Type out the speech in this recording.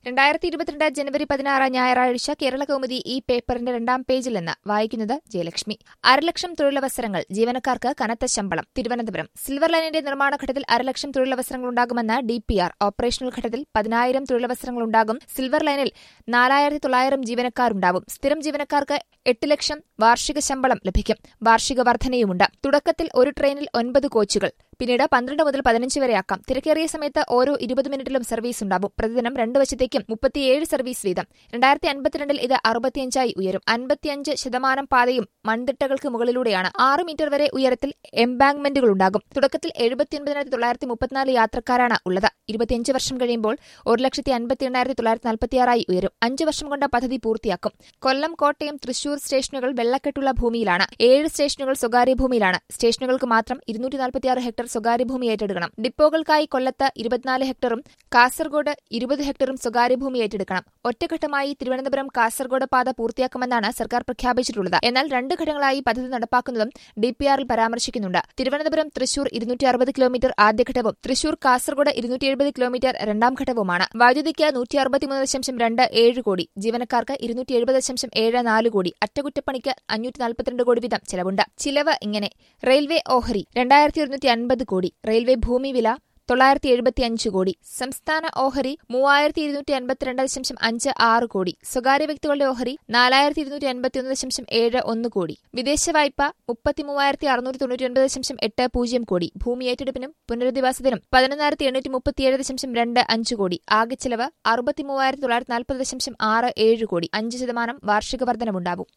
രണ്ടായിരത്തി ഇരുപത്തിരണ്ട് ജനുവരി പതിനാറ് ഞായറാഴ്ച കേരള കൗമുദി ഈ പേപ്പറിന്റെ രണ്ടാം പേജിൽ നിന്ന് വായിക്കുന്നത് ജയലക്ഷ്മി അരലക്ഷം തൊഴിലവസരങ്ങൾ ജീവനക്കാർക്ക് കനത്ത ശമ്പളം തിരുവനന്തപുരം സിൽവർ ലൈനിന്റെ നിർമ്മാണ ഘട്ടത്തിൽ അരലക്ഷം തൊഴിലവസരങ്ങൾ ഉണ്ടാകുമെന്ന് ഡി പി ആർ ഓപ്പറേഷണൽ ഘട്ടത്തിൽ പതിനായിരം തൊഴിലവസരങ്ങൾ ഉണ്ടാകും സിൽവർ ലൈനിൽ നാലായിരത്തി തൊള്ളായിരം ജീവനക്കാരുണ്ടാവും സ്ഥിരം ജീവനക്കാർക്ക് എട്ട് ലക്ഷം വാർഷിക ശമ്പളം ലഭിക്കും വാർഷിക വർധനയുമുണ്ട് തുടക്കത്തിൽ ഒരു ട്രെയിനിൽ ഒൻപത് കോച്ചുകൾ പിന്നീട് പന്ത്രണ്ട് മുതൽ പതിനഞ്ച് വരെയാക്കാം തിരക്കേറിയ സമയത്ത് ഓരോ ഇരുപത് മിനിറ്റിലും സർവീസ് ഉണ്ടാവും പ്രതിദിനം രണ്ട് വശത്തേക്കും മുപ്പത്തിയേഴ് സർവീസ് വീതം രണ്ടായിരത്തി അൻപത്തിരണ്ടിൽ ഇത് അറുപത്തിയഞ്ചായി ഉയരും അൻപത്തിയഞ്ച് ശതമാനം പാതയും മൺതിട്ടകൾക്ക് മുകളിലൂടെയാണ് ആറ് മീറ്റർ വരെ ഉയരത്തിൽ എംബാങ്ക്മെന്റുകൾ ഉണ്ടാകും തുടക്കത്തിൽ എഴുപത്തിയൊൻപതിനായിരത്തി തൊള്ളായിരത്തി മുപ്പത്തിനാല് യാത്രക്കാരാണ് ഉള്ളത് ഇരുപത്തിയഞ്ച് വർഷം കഴിയുമ്പോൾ ഒരു ലക്ഷത്തി അൻപത്തി എണ്ണായിരത്തി തൊള്ളായിരത്തി നാൽപ്പത്തിയാറായി ഉയരും അഞ്ച് വർഷം കൊണ്ട് പദ്ധതി പൂർത്തിയാക്കും കൊല്ലം കോട്ടയം തൃശൂർ സ്റ്റേഷനുകൾ വെള്ളക്കെട്ടുള്ള ഭൂമിയിലാണ് ഏഴ് സ്റ്റേഷനുകൾ സ്വകാര്യ ഭൂമിയിലാണ് സ്റ്റേഷനുകൾക്ക് മാത്രം ഇരുന്നൂറ്റി നാൽപ്പത്തിയാറ് ഹെക്ടർ സ്വകാര്യ ഭൂമി ഏറ്റെടുക്കണം ഡിപ്പോകൾക്കായി കൊല്ലത്ത് ഇരുപത്തിനാല് ഹെക്ടറും കാസർഗോഡ് ഇരുപത് ഹെക്ടറും സ്വകാര്യ ഭൂമി ഏറ്റെടുക്കണം ഒറ്റഘട്ടമായി തിരുവനന്തപുരം കാസർഗോഡ് പാത പൂർത്തിയാക്കുമെന്നാണ് സർക്കാർ പ്രഖ്യാപിച്ചിട്ടുള്ളത് എന്നാൽ രണ്ട് ഘട്ടങ്ങളായി പദ്ധതി നടപ്പാക്കുന്നതും ഡിപിആറിൽ പരാമർശിക്കുന്നുണ്ട് തിരുവനന്തപുരം തൃശൂർ ഇരുന്നൂറ്റി അറുപത് കിലോമീറ്റർ ആദ്യഘട്ടവും തൃശൂർ കാസർഗോഡ് ഇരുന്നൂറ്റി എഴുപത് കിലോമീറ്റർ രണ്ടാം ഘട്ടവുമാണ് വൈദ്യുതിക്ക് നൂറ്റി അറുപത്തിമൂന്ന് ദശാംശം രണ്ട് ഏഴ് കോടി ജീവനക്കാർക്ക് ഇരുന്നൂറ്റി എഴുപത് ദശാംശം ഏഴ് നാല് കോടി അറ്റകുറ്റപ്പണിക്ക് അഞ്ഞൂറ്റി നാൽപ്പത്തിരണ്ട് കോടി വീതം ചെലവുണ്ട് ചിലവ് ഇങ്ങനെ റെയിൽവേ ഓഹരി രണ്ടായിരത്തി ഒരുന്നൂറ്റി അൻപത് കോടി റെയിൽവേ ഭൂമി വില തൊള്ളായിരത്തി എഴുപത്തിയഞ്ച് കോടി സംസ്ഥാന ഓഹരി മൂവായിരത്തി ഇരുന്നൂറ്റി അൻപത്തിരണ്ട് ദശാംശം അഞ്ച് ആറ് കോടി സ്വകാര്യ വ്യക്തികളുടെ ഓഹരി നാലായിരത്തി ഇരുന്നൂറ്റി അൻപത്തിയൊന്ന് ദശാംശം ഏഴ് ഒന്ന് കോടി വിദേശ വായ്പ മുപ്പത്തി മൂവായിരത്തി അറുന്നൂറ്റി തൊണ്ണൂറ്റി ഒൻപത് ദശാംശം എട്ട് പൂജ്യം കോടി ഭൂമി ഏറ്റെടുപ്പിനും പുനരധിവാസത്തിനും പതിനൊന്നായിരത്തി എണ്ണൂറ്റി മുപ്പത്തിയേഴ് ദശാംശം രണ്ട് അഞ്ച് കോടി ആകെ ചെലവ് അറുപത്തി മൂവായിരത്തി തൊള്ളായിരത്തി നാൽപ്പത് ദശാംശം ആറ് ഏഴ് കോടി അഞ്ച് ശതമാനം വാർഷിക വർധനമുണ്ടാവും